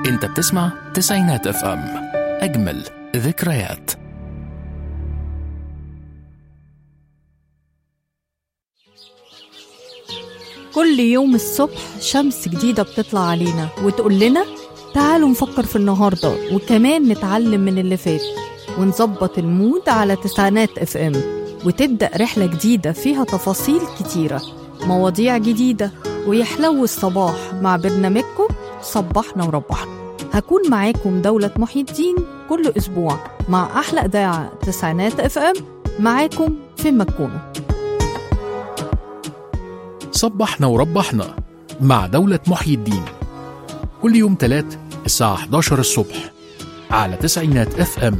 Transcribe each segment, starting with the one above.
انت بتسمع تسعينات اف ام اجمل ذكريات كل يوم الصبح شمس جديدة بتطلع علينا وتقول لنا تعالوا نفكر في النهاردة وكمان نتعلم من اللي فات ونظبط المود على تسعينات اف ام وتبدأ رحلة جديدة فيها تفاصيل كتيرة مواضيع جديدة ويحلو الصباح مع برنامجكم صبحنا وربحنا هكون معاكم دولة محي الدين كل أسبوع مع أحلى إذاعة تسعينات اف ام معاكم فين ما تكونوا صبحنا وربحنا مع دولة محيي الدين كل يوم تلات الساعة 11 الصبح على تسعينات اف ام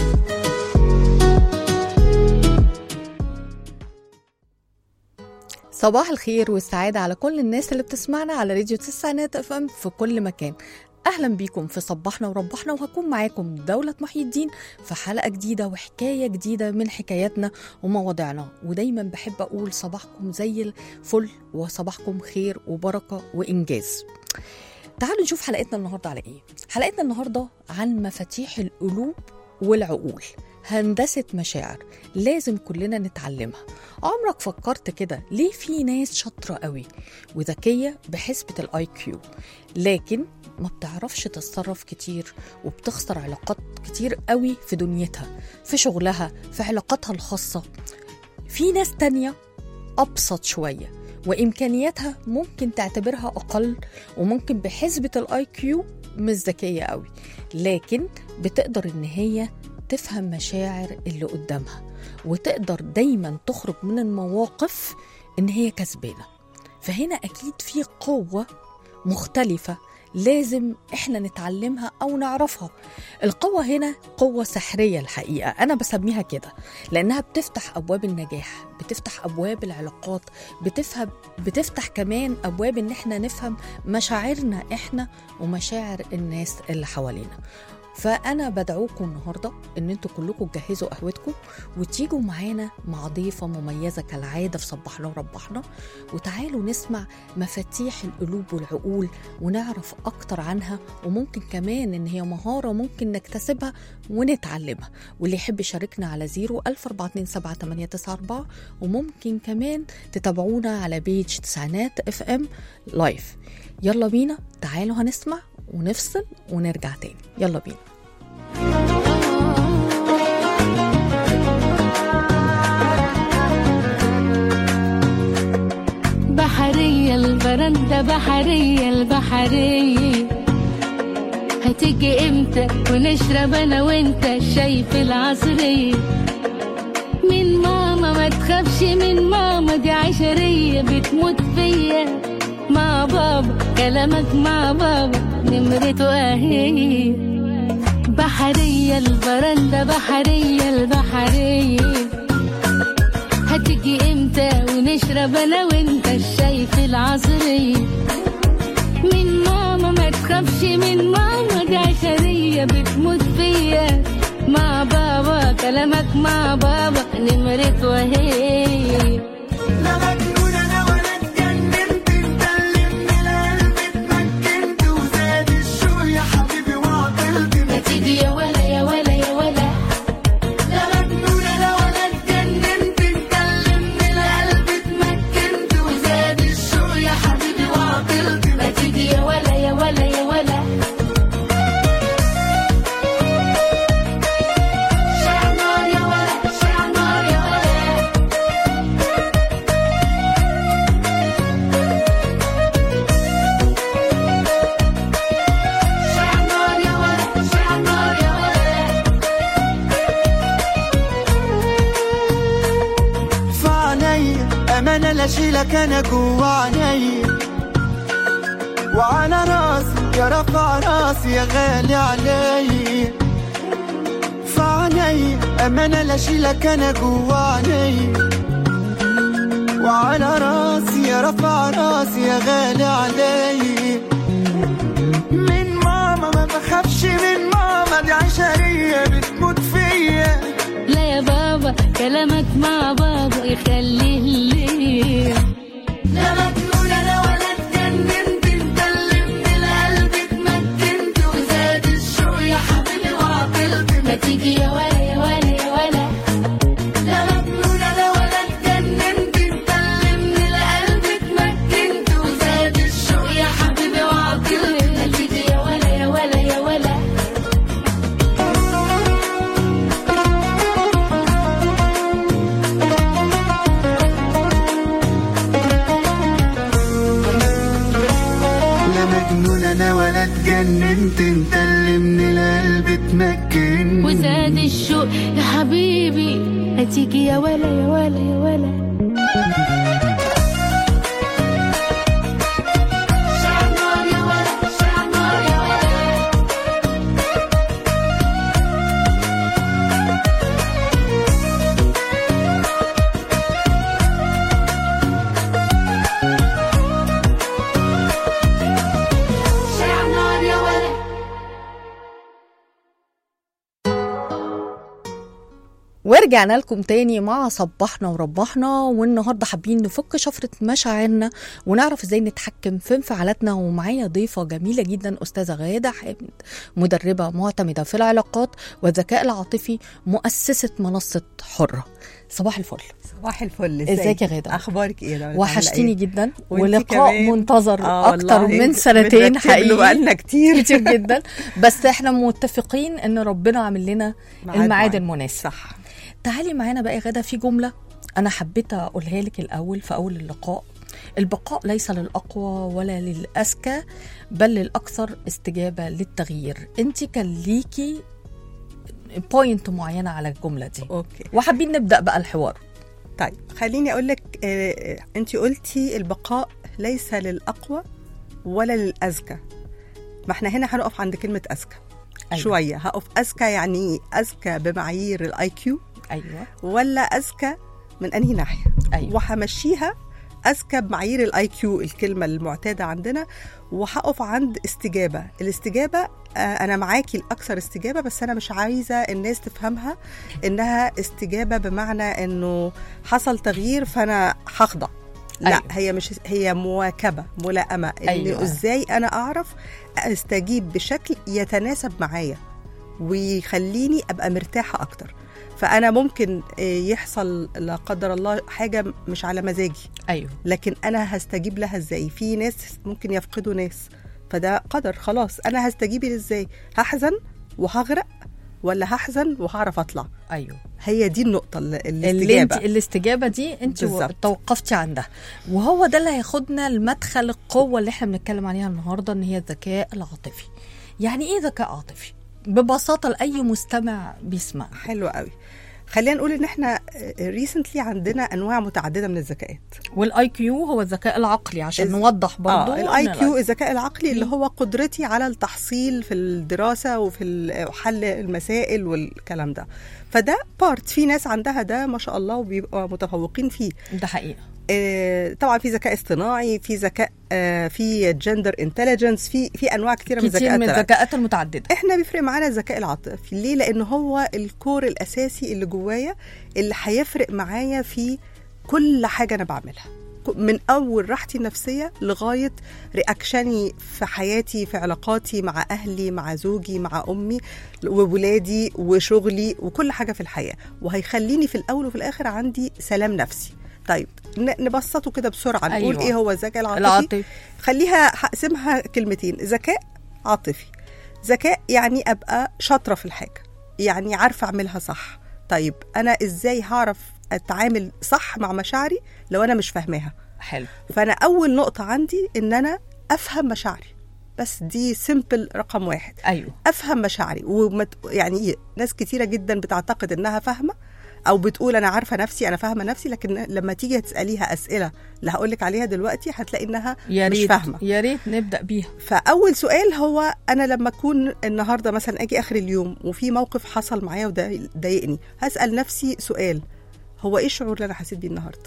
صباح الخير والسعادة على كل الناس اللي بتسمعنا على راديو تسعينات اف ام في كل مكان اهلا بيكم في صبحنا وربحنا وهكون معاكم دولة محي الدين في حلقة جديدة وحكاية جديدة من حكاياتنا ومواضيعنا ودايما بحب اقول صباحكم زي الفل وصباحكم خير وبركة وانجاز تعالوا نشوف حلقتنا النهارده على ايه حلقتنا النهارده عن مفاتيح القلوب والعقول هندسة مشاعر لازم كلنا نتعلمها عمرك فكرت كده ليه في ناس شاطرة قوي وذكية بحسبة الاي كيو لكن ما بتعرفش تتصرف كتير وبتخسر علاقات كتير قوي في دنيتها في شغلها في علاقاتها الخاصة في ناس تانية أبسط شوية وإمكانياتها ممكن تعتبرها أقل وممكن بحسبة الآي كيو مش ذكية قوي لكن بتقدر إن هي تفهم مشاعر اللي قدامها وتقدر دايما تخرج من المواقف إن هي كسبانة فهنا أكيد في قوة مختلفة لازم احنا نتعلمها او نعرفها القوة هنا قوة سحرية الحقيقة انا بسميها كده لانها بتفتح ابواب النجاح بتفتح ابواب العلاقات بتفهم بتفتح كمان ابواب ان احنا نفهم مشاعرنا احنا ومشاعر الناس اللي حوالينا فانا بدعوكم النهارده ان انتوا كلكم تجهزوا قهوتكم وتيجوا معانا مع ضيفه مميزه كالعاده في صبحنا وربحنا وتعالوا نسمع مفاتيح القلوب والعقول ونعرف اكتر عنها وممكن كمان ان هي مهاره ممكن نكتسبها ونتعلمها واللي يحب يشاركنا على 0 1427 وممكن كمان تتابعونا على بيج تسعينات اف ام لايف يلا بينا تعالوا هنسمع ونفصل ونرجع تاني يلا بينا بحرية البرندة بحرية البحرية هتيجي امتى ونشرب انا وانت الشاي في العصرية من ماما ما تخافش من ماما دي عشرية بتموت فيا مع بابا كلامك مع بابا نمرته اهي بحرية البرندة بحرية البحرية هتيجي امتى ونشرب انا وانت الشاي في العصرية من ماما ما تخافش من ماما دي عشرية بتموت فيا مع بابا كلامك مع بابا نمرته وهي لا مجنون انا ولا اتجننت انت اللي من القلب اتمكنت وزاد الشوق يا حبيبي وعطلت ما تيجي يا ولا يا ولا يا ولا لا مجنون انا ولا اتجننت انت اللي من القلب اتمكنت وزاد الشوق يا حبيبي وعطلت ما تيجي يا ولا يا ولا يا ولا شعر يا ولا شعر يا ولا شعر يا ولا شعر يا ولا في عينيا امانه لا اشيلك انا جوا عينيا وعلى راسي يا رفع راسي يا غالي عليا في عينيا امانه لا اشيلك انا جوا عينيا وعلى راسي يا رفع راسي يا غالي عليا من ماما ما بخافش من ماما دي عشريه بتموت فيا لا يا بابا كلامك مع بابا يخليه ليه لا مجنون انا ولا اتجننت انت اللي من القلب اتمكنت تيجي يا ولا يا ولا يا ولا لا مجنون انا ولا اتجننت انت اللي من القلب اتمكنت وزاد الشوق يا حبيبي وعطلت ما تيجي يا ولا يا ولا يا ولا لا مجنون انا ولا اتجننت انت اللي من القلب تمكن وزاد الشوق يا حبيبي هتيجي يا ولا يا ولا يا ولا شعنار يا ولا شعنار يا ولا شعنار يا ولا ورجعنا لكم تاني مع صبحنا وربحنا والنهارده حابين نفك شفرة مشاعرنا ونعرف ازاي نتحكم في انفعالاتنا ومعايا ضيفة جميلة جدا أستاذة غادة حامد مدربة معتمدة في العلاقات والذكاء العاطفي مؤسسة منصة حرة صباح الفل صباح الفل ازيك يا غادة؟ اخبارك ايه يا رنا؟ وحشتيني عاملة جدا وانتي ولقاء كمان. منتظر آه أكتر والله، من انت سنتين بنرتب له حقيقي بقالنا كتير كتير جدا بس احنا متفقين ان ربنا عامل لنا ميعاد الميعاد معين. المناسب صح تعالي معانا بقى يا غدا في جملة أنا حبيت أقولها لك الأول في أول اللقاء البقاء ليس للأقوى ولا للأذكى بل للأكثر استجابة للتغيير أنت كان ليكي بوينت معينة على الجملة دي اوكي وحابين نبدأ بقى الحوار طيب خليني اقول لك آه انت قلتي البقاء ليس للاقوى ولا للاذكى ما احنا هنا هنقف عند كلمه اذكى أيوة. أيوة. شويه هقف اذكى يعني اذكى بمعايير الاي كيو أيوة ولا اذكى من انهي ناحيه أيوة وهمشيها اذكى بمعايير الاي كيو الكلمه المعتاده عندنا وهقف عند استجابه الاستجابه آه، انا معاكي الاكثر استجابه بس انا مش عايزه الناس تفهمها انها استجابه بمعنى انه حصل تغيير فانا هخضع لا أيوة. أيوة. هي مش هي مواكبه ملائمه ان أيوة. أيوة. ازاي انا اعرف استجيب بشكل يتناسب معايا ويخليني ابقى مرتاحه اكتر فانا ممكن آه، يحصل لا قدر الله حاجه مش على مزاجي أيوة لكن انا هستجيب لها ازاي في ناس ممكن يفقدوا ناس فده قدر خلاص انا هستجيب ازاي هحزن وهغرق ولا هحزن وهعرف اطلع أيوة هي دي النقطه ال- اللي انت الاستجابه الاستجابه دي انت بالظبط. توقفتي عندها وهو ده اللي هياخدنا لمدخل القوه اللي احنا بنتكلم عليها النهارده ان هي الذكاء العاطفي يعني ايه ذكاء عاطفي ببساطه لاي مستمع بيسمع حلو قوي خلينا نقول ان احنا ريسنتلي عندنا انواع متعدده من الذكاءات والاي كيو هو الذكاء العقلي عشان إز- نوضح برضه اه الاي كيو الذكاء العقلي اللي هو قدرتي على التحصيل في الدراسه وفي ال- وحل المسائل والكلام ده فده بارت في ناس عندها ده ما شاء الله وبيبقوا متفوقين فيه ده حقيقه آه، طبعا في ذكاء اصطناعي في ذكاء آه، في جندر انتليجنس في في انواع كتيره من كتير من الذكاءات الذكاءات المتعدده احنا بيفرق معانا الذكاء العاطفي ليه لان هو الكور الاساسي اللي جوايا اللي هيفرق معايا في كل حاجه انا بعملها من اول راحتي النفسيه لغايه رياكشني في حياتي في علاقاتي مع اهلي مع زوجي مع امي وولادي وشغلي وكل حاجه في الحياه وهيخليني في الاول وفي الاخر عندي سلام نفسي طيب ن- نبسطه كده بسرعه نقول أيوة. ايه هو الذكاء العاطفي العاطفي خليها هقسمها كلمتين ذكاء عاطفي ذكاء يعني ابقى شاطره في الحاجه يعني عارفه اعملها صح طيب انا ازاي هعرف اتعامل صح مع مشاعري لو انا مش فاهماها حلو فانا اول نقطه عندي ان انا افهم مشاعري بس دي سيمبل رقم واحد ايوه افهم مشاعري ومت يعني إيه؟ ناس كتيره جدا بتعتقد انها فاهمه او بتقول انا عارفه نفسي انا فاهمه نفسي لكن لما تيجي تساليها اسئله اللي هقول لك عليها دلوقتي هتلاقي انها يا مش ريت فاهمه يا ريت نبدا بيها فاول سؤال هو انا لما اكون النهارده مثلا اجي اخر اليوم وفي موقف حصل معايا وضايقني هسال نفسي سؤال هو ايه الشعور اللي انا حسيت بيه النهارده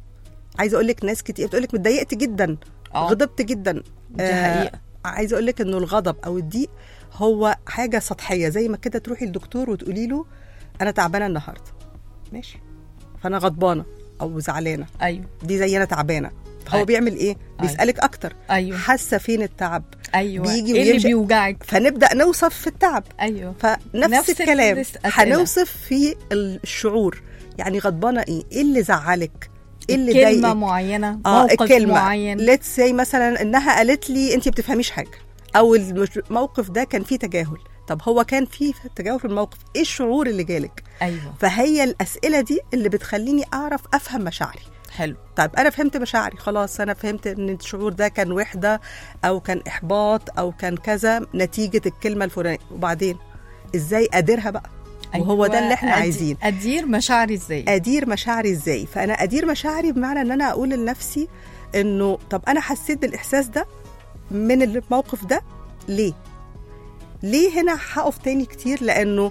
عايزه اقول لك ناس كتير بتقول لك اتضايقت جدا آه. غضبت جدا دي حقيقة. عايزه اقول لك انه الغضب او الضيق هو حاجه سطحيه زي ما كده تروحي للدكتور وتقولي له انا تعبانه النهارده ماشي فانا غضبانه او زعلانه ايوه دي زي انا تعبانه فهو أيوة. بيعمل ايه بيسالك اكتر ايوه حاسه فين التعب ايوه بيجي ايه اللي ويمشي. بيوجعك فنبدا نوصف في التعب ايوه فنفس نفس الكلام الأسئلة. هنوصف في الشعور يعني غضبانه ايه ايه اللي زعلك ايه اللي كلمه ضايقك معينه اه موقف الكلمه معين ليتس سي مثلا انها قالت لي انت بتفهميش حاجه او المش- الموقف ده كان فيه تجاهل طب هو كان فيه تجاهل في الموقف ايه الشعور اللي جالك ايوه فهي الاسئله دي اللي بتخليني اعرف افهم مشاعري حلو طيب انا فهمت مشاعري خلاص انا فهمت ان الشعور ده كان وحده او كان احباط او كان كذا نتيجه الكلمه الفلانيه وبعدين ازاي اديرها بقى وهو ده اللي احنا أدي- عايزين ادير مشاعري ازاي ادير مشاعري ازاي فانا ادير مشاعري بمعنى ان انا اقول لنفسي انه طب انا حسيت بالاحساس ده من الموقف ده ليه ليه هنا هقف تاني كتير لانه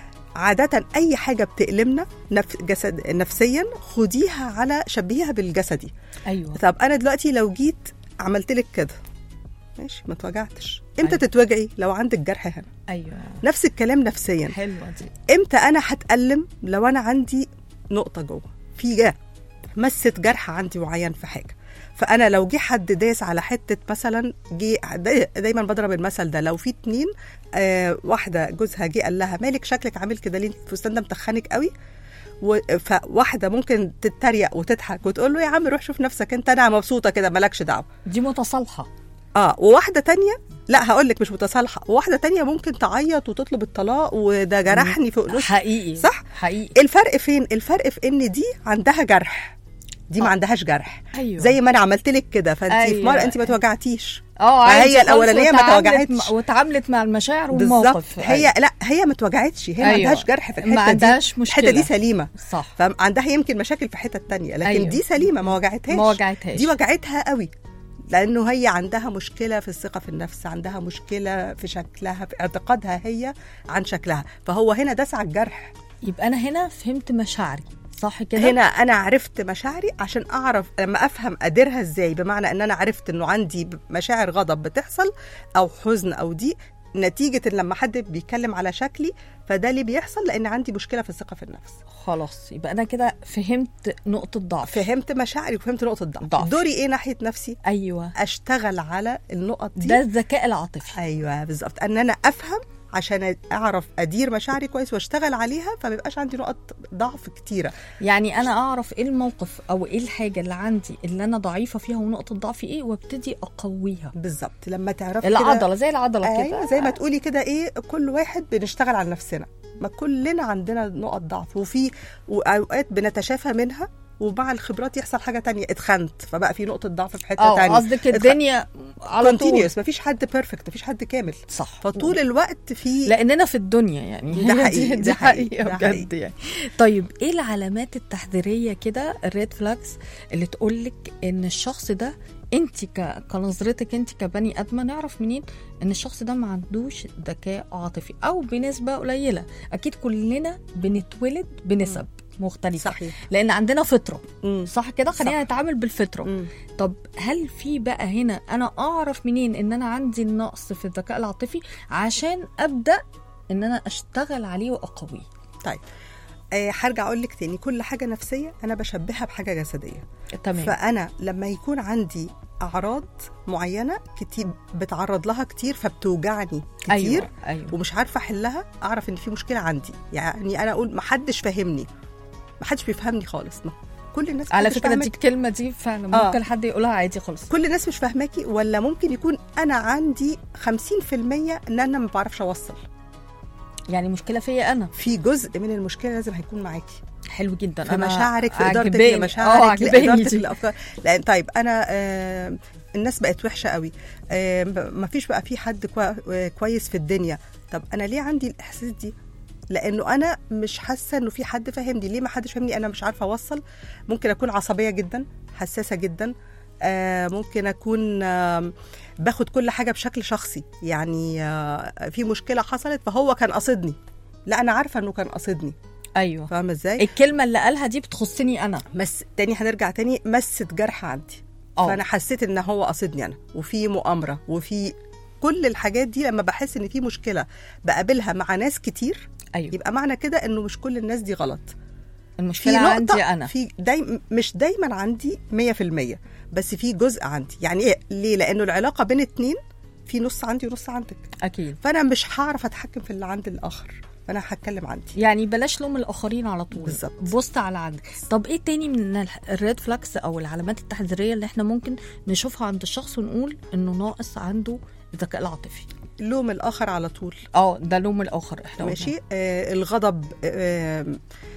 عادة أي حاجة بتألمنا نف... جسد نفسيا خديها على شبيها بالجسدي ايوه طب أنا دلوقتي لو جيت عملت لك كده ماشي ما توجعتش امتى أيوة. أيوة. تتوجعي لو عندك جرح هنا ايوه نفس الكلام نفسيا حلوه دي امتى انا هتألم لو انا عندي نقطه جوه في جا مست جرح عندي معين في حاجه فانا لو جه حد داس على حته مثلا جه داي- دايما بضرب المثل ده لو في اتنين آه واحده جوزها جه قال لها مالك شكلك عامل كده ليه الفستان ده متخنك قوي و- فواحده ممكن تتريق وتضحك وتقول له يا عم روح شوف نفسك انت انا مبسوطه كده مالكش دعوه دي متصالحه اه وواحده تانية لا هقول لك مش متصالحه وواحده تانية ممكن تعيط وتطلب الطلاق وده جرحني فوق نص حقيقي صح؟ حقيقي الفرق فين الفرق في ان دي عندها جرح دي ما آه. عندهاش جرح ايوه زي ما انا عملت لك كده فانت في أيوة. مره انت ما توجعتيش اه ما عادي هي خالص الأولانية ما وتعاملت توجعتش. مع- وتعاملت مع المشاعر بالظبط والموقف هي لا هي ما اتوجعتش هي ما أيوة. عندهاش جرح في الحته ما عندهاش دي مشكلة. الحته دي سليمه صح فعندها يمكن مشاكل في حته تانية لكن أيوة. أيوة. دي سليمه ما وجعتهاش ما وجعتهاش دي وجعتها قوي لانه هي عندها مشكله في الثقه في النفس عندها مشكله في شكلها في اعتقادها هي عن شكلها فهو هنا داس على الجرح يبقى انا هنا فهمت مشاعري صح كده هنا انا عرفت مشاعري عشان اعرف لما افهم اديرها ازاي بمعنى ان انا عرفت انه عندي مشاعر غضب بتحصل او حزن او ضيق نتيجة إن لما حد بيتكلم على شكلي فده اللي بيحصل لأن عندي مشكلة في الثقة في النفس خلاص يبقى انا كده فهمت نقطه ضعف فهمت مشاعري وفهمت نقطة ضعف ضعف. دوري إيه ناحية نفسي ايوه أشتغل على النقط دي ده الذكاء العاطفي أيوه بالظبط أن أنا أفهم عشان أعرف أدير مشاعري كويس وأشتغل عليها فما يبقاش عندي نقط ضعف كتيرة يعني انا اعرف ايه الموقف او ايه الحاجه اللي عندي اللي انا ضعيفه فيها ونقطه ضعفي ايه وابتدي اقويها بالظبط لما تعرفي كده- العضله زي العضله كده ايوه زي ما تقولي كده ايه كل واحد بنشتغل على نفسنا ما كلنا عندنا نقط ضعف وفي اوقات بنتشافى منها ومع الخبرات يحصل حاجه تانية اتخنت فبقى في نقطه ضعف في حته اه تانية قصدك الدنيا على طول كونتينيوس مفيش حد بيرفكت مفيش حد كامل صح فطول الوقت في لاننا في الدنيا يعني ده هي حقيقي، دي, ده دي حقيقي، حقيقه ده بجد حقيقي. يعني طيب ايه العلامات التحذيريه كده الريد فلاجز اللي تقول لك ان الشخص ده انت ك... كنظرتك انت كبني ادمه نعرف منين ان الشخص ده ما عندوش ذكاء عاطفي او بنسبه قليله اكيد كلنا بنتولد بنسب مختلفه صحيح لان عندنا فطره مم. صح كده خلينا صح. نتعامل بالفطره مم. طب هل في بقى هنا انا اعرف منين ان انا عندي النقص في الذكاء العاطفي عشان ابدا ان انا اشتغل عليه واقويه طيب آه، هرجع اقول لك تاني كل حاجه نفسيه انا بشبهها بحاجه جسديه تمام فانا لما يكون عندي اعراض معينه كتير بتعرض لها كتير فبتوجعني كتير ايوه ايوه ومش عارفه احلها اعرف ان في مشكله عندي يعني انا اقول ما حدش فاهمني ما حدش بيفهمني خالص ما كل الناس على مش فكره دي فاهماكي. الكلمه دي فعلا آه. ممكن حد يقولها عادي خالص كل الناس مش فاهماكي ولا ممكن يكون انا عندي 50% ان انا ما بعرفش اوصل يعني مشكله فيا انا في جزء من المشكله لازم هيكون معاكي حلو جدا في أنا مشاعرك في ادارتك عجباني. اه لمشاعرك عجباني لادارتك دي لافكار لان طيب انا آه الناس بقت وحشه قوي آه ما فيش بقى في حد كوا- آه، كويس في الدنيا طب انا ليه عندي الاحساس دي لانه انا مش حاسه انه في حد فاهمني ليه ما حدش فاهمني انا مش عارفه اوصل ممكن اكون عصبيه جدا حساسه جدا آه ممكن اكون آه باخد كل حاجه بشكل شخصي يعني آه في مشكله حصلت فهو كان قصدني لا انا عارفه انه كان قصدني ايوه فاهمه ازاي الكلمه اللي قالها دي بتخصني انا مس تاني هنرجع تاني مست جرح عندي اه. فانا حسيت ان هو قصدني انا وفي مؤامره وفي كل الحاجات دي لما بحس ان في مشكله بقابلها مع ناس كتير ايوه يبقى معنى كده انه مش كل الناس دي غلط المشكله في نقطة عندي انا في دايم مش دايما عندي 100% بس في جزء عندي يعني ايه ليه لانه العلاقه بين اتنين في نص عندي ونص عندك اكيد فانا مش هعرف اتحكم في اللي عند الاخر فانا هتكلم عندي يعني بلاش لوم الاخرين على طول بالظبط. بص على عندك طب ايه تاني من الريد فلاكس او العلامات التحذيريه اللي احنا ممكن نشوفها عند الشخص ونقول انه ناقص عنده الذكاء العاطفي لوم الاخر على طول اه ده لوم الاخر احنا قلنا. ماشي آه الغضب آه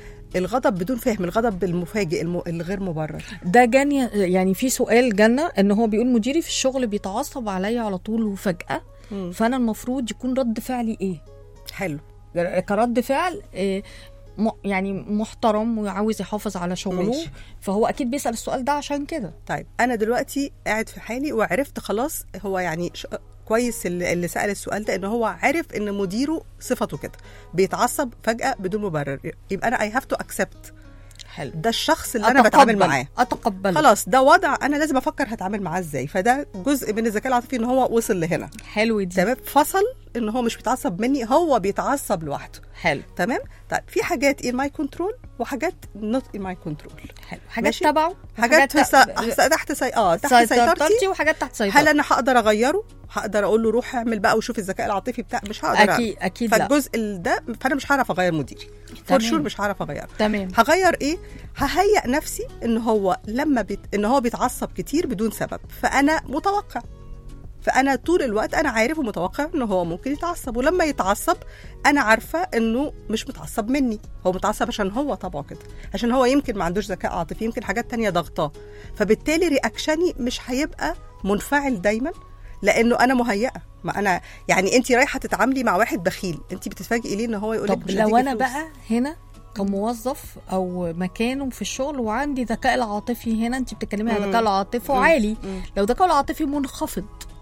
الغضب بدون فهم الغضب المفاجئ الم... الغير مبرر ده جاني يعني في سؤال جنة ان هو بيقول مديري في الشغل بيتعصب عليا على طول وفجأة مم. فانا المفروض يكون رد فعلي ايه حلو كرد فعل إيه م- يعني محترم وعاوز يحافظ على شغله ماشي. فهو اكيد بيسأل السؤال ده عشان كده طيب انا دلوقتي قاعد في حالي وعرفت خلاص هو يعني ش... كويس اللي اللي سال السؤال ده ان هو عرف ان مديره صفته كده بيتعصب فجاه بدون مبرر يبقى انا اي هاف تو اكسبت حلو ده الشخص اللي انا بتعامل معاه اتقبل خلاص ده وضع انا لازم افكر هتعامل معاه ازاي فده جزء من الذكاء العاطفي ان هو وصل لهنا حلو دي تمام فصل ان هو مش بيتعصب مني هو بيتعصب لوحده حلو تمام طيب في حاجات ان ماي كنترول وحاجات نوت ان ماي كنترول حلو حاجات ماشي. تبعه حاجات وحاجات تحت تحت سي... اه تحت سيطرتي سيطرتي وحاجات تحت هل سيطرتي انا هقدر اغيره هقدر اقول له روح اعمل بقى وشوف الذكاء العاطفي بتاع مش هقدر اكيد اكيد لا فالجزء ال- ده فانا مش هعرف اغير مديري فور تمام. شور مش هعرف اغيره تمام هغير ايه ههيئ نفسي ان هو لما بيت... ان هو بيتعصب كتير بدون سبب فانا متوقع فانا طول الوقت انا عارف ومتوقع ان هو ممكن يتعصب ولما يتعصب انا عارفه انه مش متعصب مني هو متعصب عشان هو طبعه كده عشان هو يمكن ما عندوش ذكاء عاطفي يمكن حاجات تانية ضغطاه فبالتالي رياكشني مش هيبقى منفعل دايما لانه انا مهيئه ما انا يعني انت رايحه تتعاملي مع واحد بخيل انت بتتفاجئي ليه ان هو يقول لك طب لو انا بقى هنا كموظف او مكانه في الشغل وعندي ذكاء العاطفي هنا انت بتتكلمي عن مم. ذكاء العاطفي مم. عالي مم. لو ذكاء العاطفي منخفض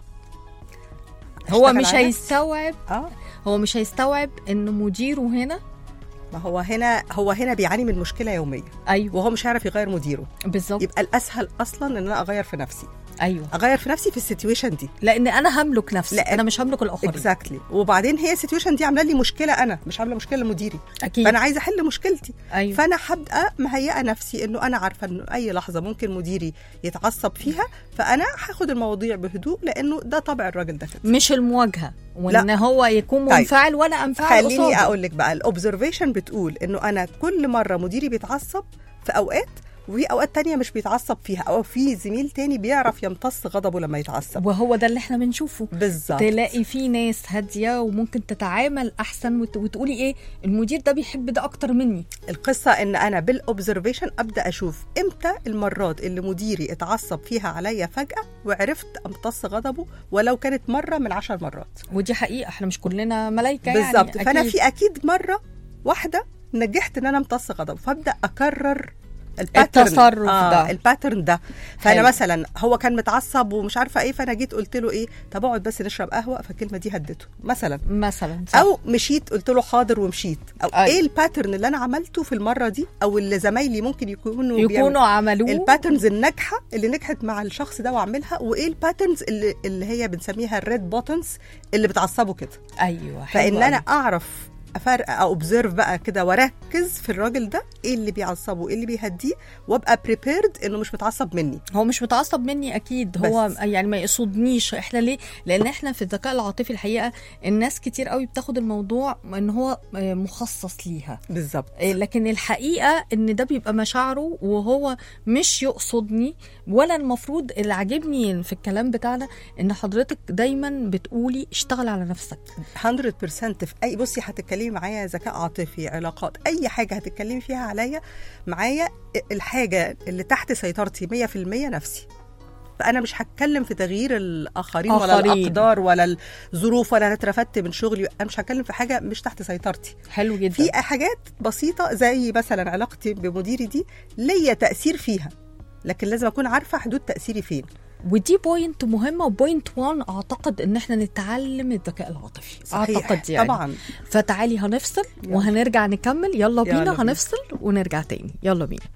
هو أشتغل مش على هيستوعب اه هو مش هيستوعب ان مديره هنا ما هو هنا هو هنا بيعاني من مشكله يوميه ايوه وهو مش عارف يغير مديره بالظبط يبقى الاسهل اصلا ان انا اغير في نفسي ايوه اغير في نفسي في السيتويشن دي لان انا هملك نفسي لا، انا مش هملك الاخرين اكزاكتلي وبعدين هي السيتويشن دي عامله لي مشكله انا مش عامله مشكله لمديري اكيد فانا عايزه احل مشكلتي ايوه فانا هبقى مهيئه نفسي انه انا عارفه انه اي لحظه ممكن مديري يتعصب فيها فانا هاخد المواضيع بهدوء لانه ده طبع الراجل ده كده مش المواجهه وان هو يكون طيب. منفعل وانا انفعل خليني قصاده. اقول لك بقى الاوبزرفيشن بتقول انه انا كل مره مديري بيتعصب في اوقات وفي اوقات تانية مش بيتعصب فيها او في زميل تاني بيعرف يمتص غضبه لما يتعصب وهو ده اللي احنا بنشوفه بالظبط تلاقي في ناس هاديه وممكن تتعامل احسن وت... وتقولي ايه المدير ده بيحب ده اكتر مني القصه ان انا بالاوبزرفيشن ابدا اشوف امتى المرات اللي مديري اتعصب فيها عليا فجاه وعرفت امتص غضبه ولو كانت مره من عشر مرات ودي حقيقه احنا مش كلنا ملايكه بالظبط يعني فانا أكيد. في اكيد مره واحده نجحت ان انا امتص غضبه فابدا اكرر الباترن التصرف آه ده. الباترن ده فانا حلو. مثلا هو كان متعصب ومش عارفه ايه فانا جيت قلت له ايه طب اقعد بس نشرب قهوه فالكلمه دي هدته مثلا مثلا صح. او مشيت قلت له حاضر ومشيت او أيوة. ايه الباترن اللي انا عملته في المره دي او اللي زمايلي ممكن يكونوا يكونوا بيعملوا- عملوه الباترنز الناجحه اللي نجحت مع الشخص ده واعملها وايه الباترنز اللي, اللي هي بنسميها الريد بوتنز اللي بتعصبه كده ايوه حلو فان انا أوي. اعرف افرق او اوبزرف بقى كده واركز في الراجل ده ايه اللي بيعصبه ايه اللي بيهديه وابقى بريبيرد انه مش متعصب مني هو مش متعصب مني اكيد هو بس. يعني ما يقصدنيش احنا ليه لان احنا في الذكاء العاطفي الحقيقه الناس كتير قوي بتاخد الموضوع ان هو آه، مخصص ليها بالظبط إيه، لكن الحقيقه ان ده بيبقى مشاعره وهو مش يقصدني ولا المفروض اللي عاجبني في الكلام بتاعنا ان حضرتك دايما بتقولي اشتغل على نفسك 100% في اي بصي هتتكلمي معايا ذكاء عاطفي علاقات اي حاجه هتتكلمي فيها عليا معايا الحاجه اللي تحت سيطرتي 100% نفسي فانا مش هتكلم في تغيير الاخرين ولا آخرين. الاقدار ولا الظروف ولا انا اترفدت من شغلي انا مش هتكلم في حاجه مش تحت سيطرتي حلو جدا في حاجات بسيطه زي مثلا علاقتي بمديري دي ليا تاثير فيها لكن لازم اكون عارفه حدود تاثيري فين ودي بوينت مهمه وبوينت 1 اعتقد ان احنا نتعلم الذكاء العاطفي صحيح اعتقد يعني طبعا فتعالي هنفصل يلا. وهنرجع نكمل يلا بينا يلا بينا. هنفصل ونرجع تاني يلا بينا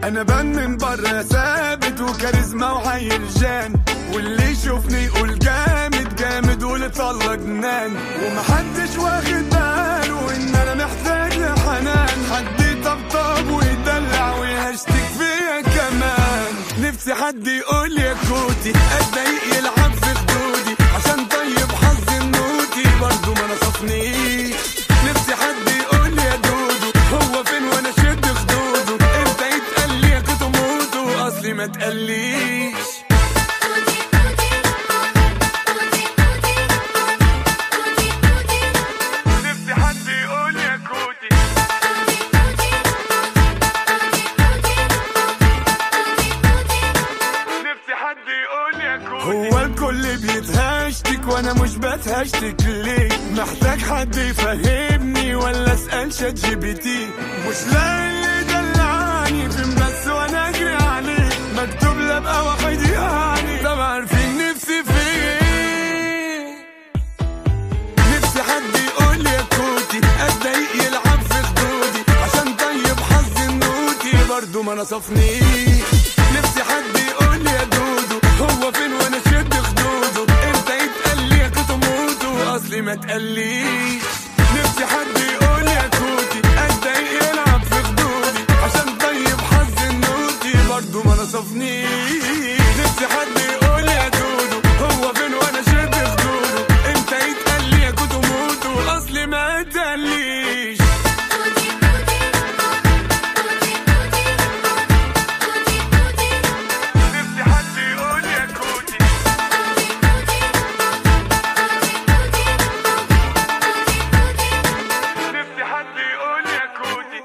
انا بان من بره ثابت وكاريزما وحي الجان واللي يشوفني يقول جامد جامد واللي طلع جنان ومحدش واخد باله ان انا محتاج لحنان حد يطبطب ويدلع ويهشتك فيا كمان نفسي حد يقول يا كوتي اتضايق يلعب في خدودي عشان طيب حظ النوتي برضه ما نصفنيش نفسي حد يقول يا دودو هو فين وانا شد خدوده امتى يتقال لي يا كنت موتو اصلي ما تقليش نفسي حد يقول يا كوتي نفسي حد يقول يا كوتي هو الكل بيتهشتك وانا مش بتهشتك ليه محتاج حد يفهمني ولا اسال شات جي بي تي مش لاقي اللي دلعني فين بس وانا اجري عليه مكتوب لا ابقى واحد يعني طب عارفين نفسي في ايه نفسي حد يقول لي يا كوتي اتضايق يلعب في خدودي عشان طيب حظ النوتي برضه ما نصفنيش نفسي حد يقول لي يا دودو هو فين وانا شد خدوده امتى يتقال لي يا كنت موتو اصلي ما تقليش نفسي حد يقول لي يا كوتي اتضايق يلعب في خدودي عشان طيب حظ النوتي برضه ما نصفنيش نفسي حد يقول لي يا دودو هو فين وانا شد خدوده امتى يتقال لي يا كنت موتو اصلي ما تقليش نفسي حد يقول يا كوتي نفسي حد يقول يا كوتي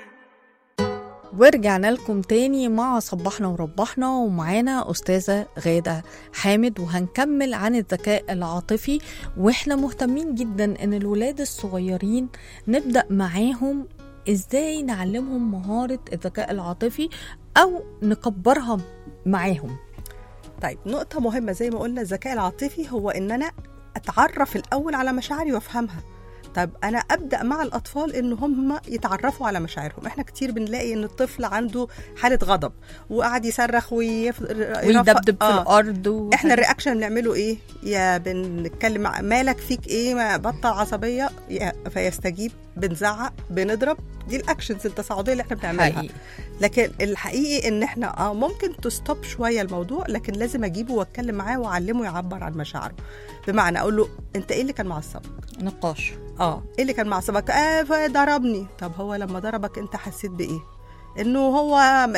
ورجعنا لكم تاني مع صبحنا وربحنا ومعانا أستاذة غادة حامد وهنكمل عن الذكاء العاطفي وإحنا مهتمين جدا إن الولاد الصغيرين نبدأ معاهم إزاي نعلمهم مهارة الذكاء العاطفي أو نكبرها معاهم طيب نقطة مهمة زي ما قلنا الذكاء العاطفي هو إن أنا أتعرف الأول على مشاعري وأفهمها طب أنا أبدأ مع الأطفال إن هم يتعرفوا على مشاعرهم إحنا كتير بنلاقي إن الطفل عنده حالة غضب وقعد يصرخ ويف... ويدبدب في آه. الأرض و... احنا الرياكشن بنعمله ايه يا بنتكلم مع- مالك فيك ايه ما بطل عصبيه يا- فيستجيب بنزعق بنضرب دي الاكشنز التصاعديه اللي احنا بنعملها حقيقي. لكن الحقيقي ان احنا اه ممكن تستوب شويه الموضوع لكن لازم اجيبه واتكلم معاه واعلمه يعبر عن مشاعره بمعنى اقول له انت ايه اللي كان معصبك نقاش اه ايه اللي كان معصبك اه ضربني طب هو لما ضربك انت حسيت بايه انه هو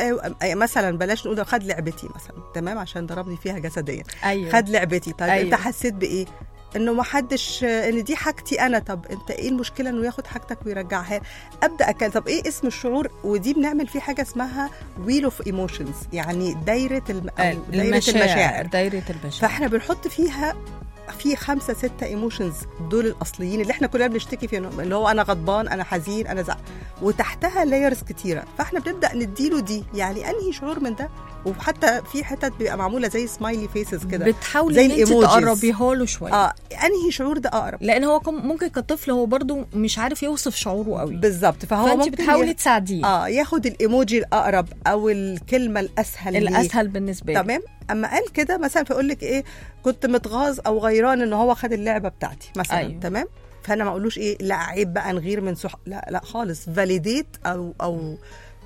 م- مثلا بلاش نقول خد لعبتي مثلا تمام عشان ضربني فيها جسديا أيوة. خد لعبتي طيب أيوة. أيوة. انت حسيت بايه انه ما حدش ان دي حاجتي انا طب انت ايه المشكله انه ياخد حاجتك ويرجعها ابدا أكل طب ايه اسم الشعور ودي بنعمل فيه حاجه اسمها ويل اوف ايموشنز يعني دايره الم... أو دايره المشاعر دايرة المشاعر فاحنا بنحط فيها في خمسة ستة ايموشنز دول الأصليين اللي احنا كلنا بنشتكي فيهم اللي هو أنا غضبان أنا حزين أنا زعل وتحتها لايرز كتيرة فاحنا بنبدأ نديله دي يعني أنهي شعور من ده وحتى في حتت بيبقى معمولة زي سمايلي فيسز كده بتحاولي زي ان انت الإيموجيز. تقربيها له شويه اه انهي شعور ده أقرب لان هو كم- ممكن كطفل هو برضو مش عارف يوصف شعوره قوي بالظبط فهو فانت ممكن بتحاولي ي- تساعديه اه ياخد الايموجي الأقرب أو الكلمة الأسهل ليه. الاسهل بالنسبه له تمام اما قال كده مثلا فيقول لك ايه كنت متغاظ او غيران ان هو خد اللعبه بتاعتي مثلا أيوة. أيوه. تمام فانا ما اقولوش ايه لا عيب بقى نغير من صح لا لا خالص فاليديت او او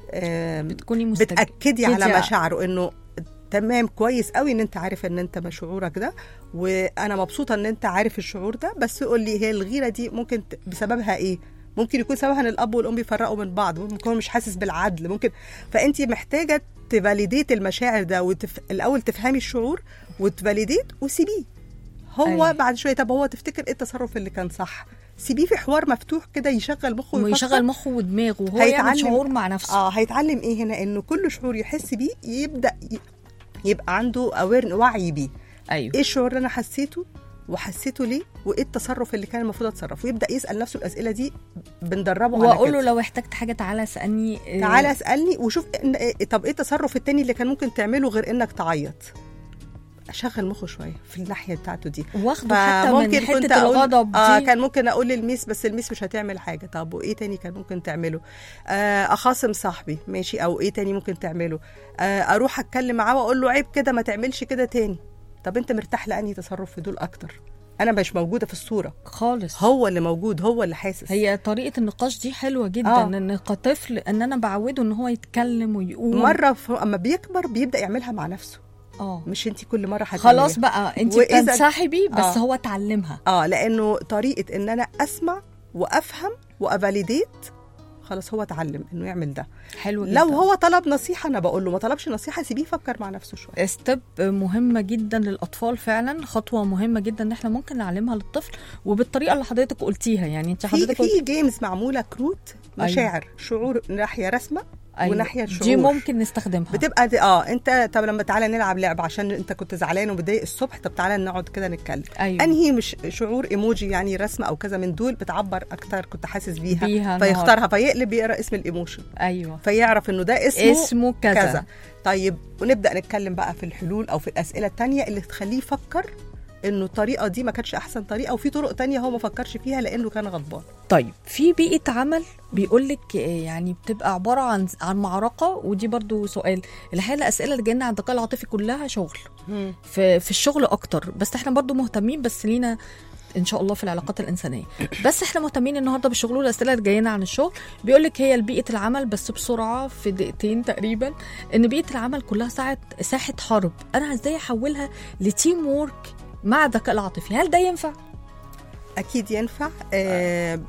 آم، بتكوني مستج... بتاكدي على كده. مشاعره انه تمام كويس قوي ان انت عارف ان انت مشعورك ده وانا مبسوطه ان انت عارف الشعور ده بس قول لي هي الغيره دي ممكن ت- بسببها ايه ممكن يكون سببها ان الاب والام بيفرقوا من بعض ممكن يكون مش حاسس بالعدل ممكن فانت محتاجه تفاليديت المشاعر ده وتف... الاول تفهمي الشعور وتفاليديت وسيبيه هو أيوة. أيوة. بعد شويه طب هو تفتكر ايه التصرف اللي كان صح سيبيه في حوار مفتوح كده يشغل مخه ويفكر. ويشغل مخه ودماغه وهو يعمل هيتعلم- شعور مع نفسه اه هيتعلم ايه هنا انه كل شعور يحس بيه يبدا ي... يبقى عنده اوير وعي بيه ايوه ايه الشعور اللي انا حسيته وحسيته ليه وايه التصرف اللي كان المفروض اتصرف ويبدا يسال نفسه الاسئله دي بندربه على واقول له كده لو احتجت حاجه تعالى اسالني آه، تعالى اسالني وشوف إن إيه طب ايه التصرف التاني اللي كان ممكن تعمله غير انك تعيط اشغل مخه شويه في الناحيه بتاعته دي واخده حتى من فممكن كنت حته أقول الغضب دي اه كان ممكن اقول للميس بس الميس مش هتعمل حاجه طب وايه تاني كان ممكن تعمله آه اخاصم صاحبي ماشي او ايه تاني ممكن تعمله آه اروح اتكلم معاه واقول له عيب كده ما تعملش كده تاني طب انت مرتاح لاني تصرف في دول اكتر انا مش موجوده في الصوره خالص هو اللي موجود هو اللي حاسس هي طريقه النقاش دي حلوه جدا آه. ان كطفل ان انا بعوده ان هو يتكلم ويقول مره ف... اما بيكبر بيبدا يعملها مع نفسه اه مش انت كل مره هتعمليها خلاص بقى انت وإذا- بتنسحبي بس آه. هو اتعلمها اه لانه طريقه ان انا اسمع وافهم وافاليديت خلاص هو اتعلم انه يعمل ده حلو جدا لو هو طلب نصيحه انا بقول له ما طلبش نصيحه سيبيه يفكر مع نفسه شويه ستيب مهمة جدا للأطفال فعلا خطوة مهمة جدا إن إحنا ممكن نعلمها للطفل وبالطريقة اللي حضرتك قلتيها يعني أنت في حضرتك قلت في جيمز معموله كروت أيوة. مشاعر شعور ناحيه رسمه وناحيه شعور دي ممكن نستخدمها بتبقى دي اه انت طب لما تعالى نلعب لعبه عشان انت كنت زعلان ومتضايق الصبح طب تعالى نقعد كده نتكلم أيوة. انهي مش شعور ايموجي يعني رسمه او كذا من دول بتعبر اكتر كنت حاسس بيها, بيها فيختارها فيقلب يقرا اسم الايموشن أيوه فيعرف انه ده اسمه اسمه كذا, كذا طيب ونبدا نتكلم بقى في الحلول او في الاسئله التانية اللي تخليه يفكر انه الطريقه دي ما كانتش احسن طريقه وفي طرق تانية هو ما فكرش فيها لانه كان غضبان طيب في بيئة عمل بيقول لك يعني بتبقى عبارة عن عن معركة ودي برضو سؤال الحقيقة الأسئلة اللي جاية عن الذكاء العاطفي كلها شغل في في الشغل أكتر بس احنا برضو مهتمين بس لينا ان شاء الله في العلاقات الانسانيه بس احنا مهتمين النهارده بالشغل والاسئله اللي جايين عن الشغل بيقول لك هي بيئه العمل بس بسرعه في دقيقتين تقريبا ان بيئه العمل كلها ساعه ساحه حرب انا ازاي احولها لتيم وورك مع الذكاء العاطفي هل ده ينفع اكيد ينفع آه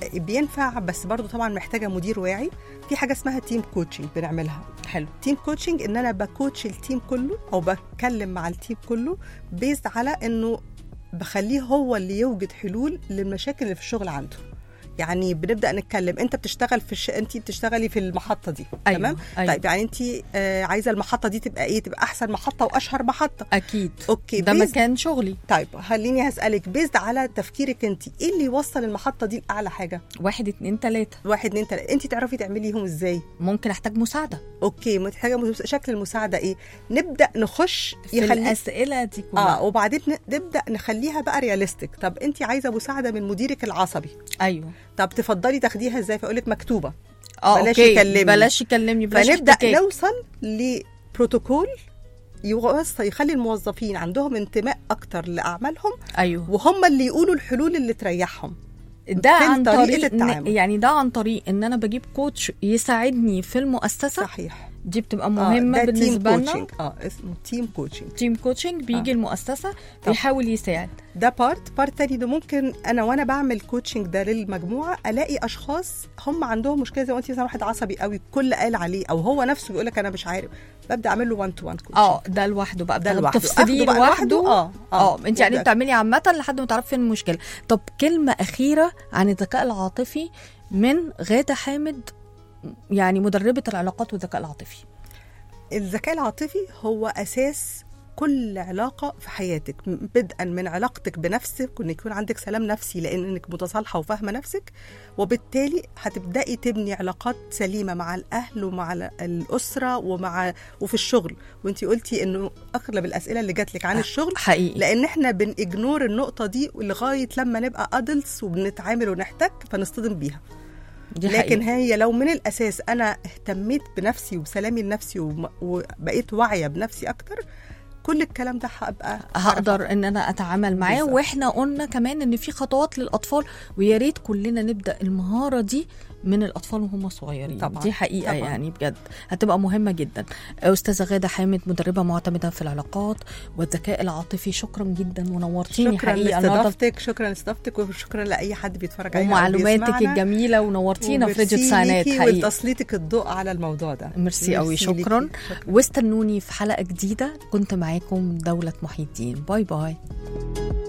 بينفع بس برضو طبعا محتاجه مدير واعي في حاجه اسمها تيم كوتشنج بنعملها حلو تيم كوتشنج ان انا بكوتش التيم كله او بتكلم مع التيم كله بيزد على انه بخليه هو اللي يوجد حلول للمشاكل اللي في الشغل عنده يعني بنبدا نتكلم انت بتشتغل في الش... انت بتشتغلي في المحطه دي أيوة، تمام أيوة. طيب يعني انت آه عايزه المحطه دي تبقى ايه تبقى احسن محطه واشهر محطه اكيد اوكي ده بيزد مكان شغلي طيب خليني هسألك بيزد على تفكيرك انت ايه اللي يوصل المحطة دي لأعلى حاجة؟ واحد اتنين تلاته واحد اتنين تلاتة انت تعرفي تعمليهم ازاي؟ ممكن احتاج مساعده اوكي محتاجة مس- شكل المساعدة ايه؟ نبدأ نخش في الاسئله دي كلها اه وبعدين ن- نبدأ نخليها بقى رياليستيك طب انت عايزة مساعدة من مديرك العصبي ايوه طب تفضلي تاخديها ازاي؟ فأقول لك مكتوبة اه بلاش أوكي. يكلمني. بلاش يكلمني بلاش فنبدأ احتكاك. نوصل لبروتوكول يوصل يخلي الموظفين عندهم انتماء اكتر لاعمالهم ايوه وهم اللي يقولوا الحلول اللي تريحهم ده في عن طريقة طريق إن- التعامل. يعني ده عن طريق ان انا بجيب كوتش يساعدني في المؤسسه صحيح دي بتبقى آه، مهمه ده بالنسبه تيم لنا كوتشنج اه اسمه تيم كوتشنج تيم كوتشنج بيجي آه. المؤسسه طب. بيحاول يساعد ده بارت بارت تاني ده ممكن انا وانا بعمل كوتشنج ده للمجموعه الاقي اشخاص هم عندهم مشكله زي ما انت مثلا واحد عصبي قوي الكل قال عليه او هو نفسه بيقول لك انا مش عارف ببدا اعمل له 1 تو 1 كوتشنج اه ده لوحده بقى ده بتاخد- لوحده. تفصليه أخده بقى لوحده لوحده، آه، اه آه. انت يعني وده- بتعملي عامه لحد ما تعرفي فين المشكله طب كلمه اخيره عن الذكاء العاطفي من غاده حامد يعني مدربه العلاقات والذكاء العاطفي الذكاء العاطفي هو اساس كل علاقة في حياتك بدءا من علاقتك بنفسك وان يكون عندك سلام نفسي لان انك متصالحة وفاهمة نفسك وبالتالي هتبدأي تبني علاقات سليمة مع الأهل ومع ال- الأسرة ومع وفي الشغل وانت قلتي انه أغلب الأسئلة اللي جات لك عن الشغل حقيقي لان احنا بنجنور النقطة دي لغاية لما نبقى ادلتس وبنتعامل ونحتك فنصطدم بيها دي لكن حقيقي. هي لو من الاساس انا اهتميت بنفسي وبسلامي لنفسي وم- وبقيت واعيه بنفسي اكتر كل الكلام ده هبقى هقدر ان انا اتعامل معاه بالظبط. واحنا قلنا كمان ان في خطوات للاطفال ويا ريت كلنا نبدا المهاره دي من الاطفال وهم صغيرين طبعاً. دي حقيقه طبعاً. يعني بجد هتبقى مهمه جدا استاذه غاده حامد مدربه معتمده في العلاقات والذكاء العاطفي شكرا جدا ونورتيني شكرا حقيقه النهارده لاستضافتك شكرا لاستضافتك وشكرا لاي حد بيتفرج علينا أو ومعلوماتك بيسمعنا. الجميله ونورتينا في راديو وميرسي تسعينات ليكي حقيقي ولتسليطك الضوء على الموضوع ده ميرسي قوي ليكي. شكرا واستنوني في حلقه جديده كنت معاكم دوله محي الدين باي باي